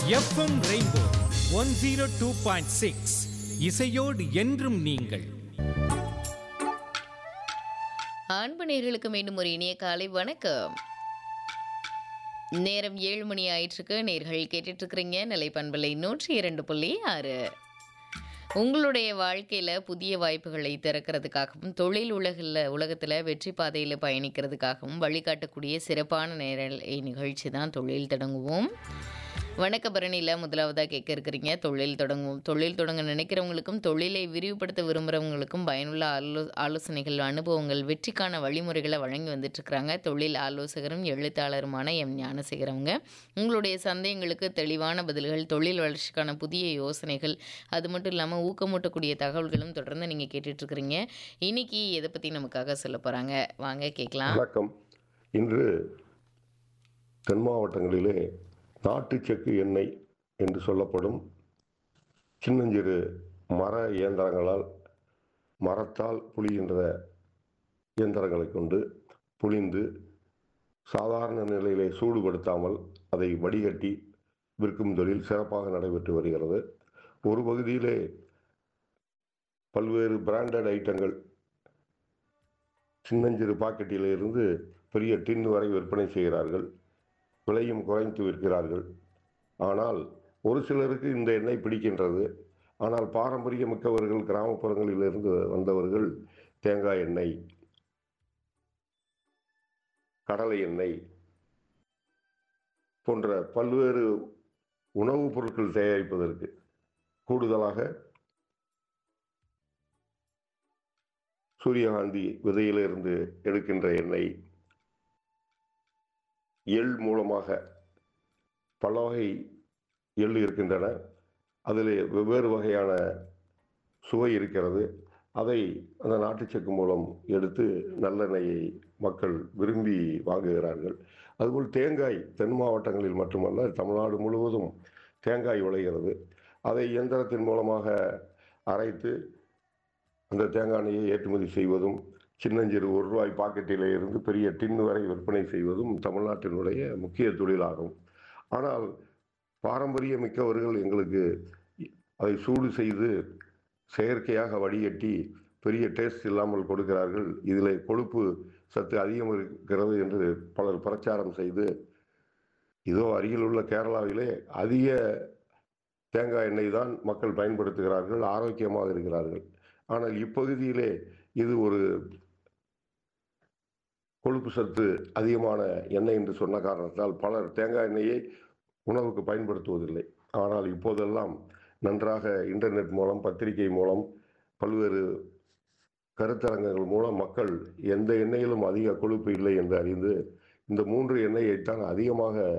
FM rainbow one zero two point six இசையோடு என்றும் நீங்கள் அன்பு நேர்களுக்கு மீண்டும் ஒரு இனிய காலை வணக்கம் நேரம் ஏழு மணி ஆயிட்டிருக்கு நேர்கள் கேட்டுட்டு இருக்கிறீங்க நிலை பண்பலை நூற்றி இரண்டு புள்ளி ஆறு உங்களுடைய வாழ்க்கையில் புதிய வாய்ப்புகளை திறக்கிறதுக்காகவும் தொழில் உலகில் உலகத்தில் வெற்றி பாதையில் பயணிக்கிறதுக்காகவும் வழிகாட்டக்கூடிய சிறப்பான நேர நிகழ்ச்சி தான் தொழில் தொடங்குவோம் வணக்க பரணியில் முதலாவதாக கேட்க இருக்கிறீங்க தொழில் தொடங்குவோம் தொழில் தொடங்க நினைக்கிறவங்களுக்கும் தொழிலை விரிவுபடுத்த விரும்புகிறவங்களுக்கும் பயனுள்ள ஆலோ ஆலோசனைகள் அனுபவங்கள் வெற்றிக்கான வழிமுறைகளை வழங்கி வந்துட்டுருக்குறாங்க தொழில் ஆலோசகரும் எழுத்தாளருமான எம் ஞானசேகரவங்க உங்களுடைய சந்தேகங்களுக்கு தெளிவான பதில்கள் தொழில் வளர்ச்சிக்கான புதிய யோசனைகள் அது மட்டும் இல்லாமல் ஊக்கமூட்டக்கூடிய தகவல்களும் தொடர்ந்து நீங்கள் கேட்டுட்ருக்குறீங்க இன்னைக்கு எதை பற்றி நமக்காக சொல்ல போகிறாங்க வாங்க கேட்கலாம் வணக்கம் இன்று தென் மாவட்டங்களிலே நாட்டு செக்கு எண்ணெய் என்று சொல்லப்படும் சின்னஞ்சிறு மர இயந்திரங்களால் மரத்தால் புளிகின்ற இயந்திரங்களை கொண்டு புளிந்து சாதாரண நிலையிலே சூடுபடுத்தாமல் அதை வடிகட்டி விற்கும் தொழில் சிறப்பாக நடைபெற்று வருகிறது ஒரு பகுதியிலே பல்வேறு பிராண்டட் ஐட்டங்கள் சின்னஞ்சிறு பாக்கெட்டில் இருந்து பெரிய டின் வரை விற்பனை செய்கிறார்கள் விலையும் குறைத்து விற்கிறார்கள் ஆனால் ஒரு சிலருக்கு இந்த எண்ணெய் பிடிக்கின்றது ஆனால் பாரம்பரிய மிக்கவர்கள் கிராமப்புறங்களிலிருந்து வந்தவர்கள் தேங்காய் எண்ணெய் கடலை எண்ணெய் போன்ற பல்வேறு உணவுப் பொருட்கள் தயாரிப்பதற்கு கூடுதலாக சூரியகாந்தி விதையிலிருந்து எடுக்கின்ற எண்ணெய் எள் மூலமாக பல வகை எள் இருக்கின்றன அதில் வெவ்வேறு வகையான சுவை இருக்கிறது அதை அந்த நாட்டுச்சக்கு மூலம் எடுத்து நல்லெண்ணெயை மக்கள் விரும்பி வாங்குகிறார்கள் அதுபோல் தேங்காய் தென் மாவட்டங்களில் மட்டுமல்ல தமிழ்நாடு முழுவதும் தேங்காய் விளைகிறது அதை இயந்திரத்தின் மூலமாக அரைத்து அந்த தேங்காய் எண்ணெயை ஏற்றுமதி செய்வதும் சின்னஞ்சிறு ஒரு ரூபாய் பாக்கெட்டிலே இருந்து பெரிய டின் வரை விற்பனை செய்வதும் தமிழ்நாட்டினுடைய முக்கிய தொழிலாகும் ஆனால் பாரம்பரிய மிக்கவர்கள் எங்களுக்கு அதை சூடு செய்து செயற்கையாக வடிகட்டி பெரிய டேஸ்ட் இல்லாமல் கொடுக்கிறார்கள் இதில் கொழுப்பு சத்து அதிகம் இருக்கிறது என்று பலர் பிரச்சாரம் செய்து இதோ அருகில் உள்ள கேரளாவிலே அதிக தேங்காய் எண்ணெய் தான் மக்கள் பயன்படுத்துகிறார்கள் ஆரோக்கியமாக இருக்கிறார்கள் ஆனால் இப்பகுதியிலே இது ஒரு கொழுப்பு சத்து அதிகமான எண்ணெய் என்று சொன்ன காரணத்தால் பலர் தேங்காய் எண்ணெயை உணவுக்கு பயன்படுத்துவதில்லை ஆனால் இப்போதெல்லாம் நன்றாக இன்டர்நெட் மூலம் பத்திரிகை மூலம் பல்வேறு கருத்தரங்கங்கள் மூலம் மக்கள் எந்த எண்ணெயிலும் அதிக கொழுப்பு இல்லை என்று அறிந்து இந்த மூன்று எண்ணெயைத்தான் அதிகமாக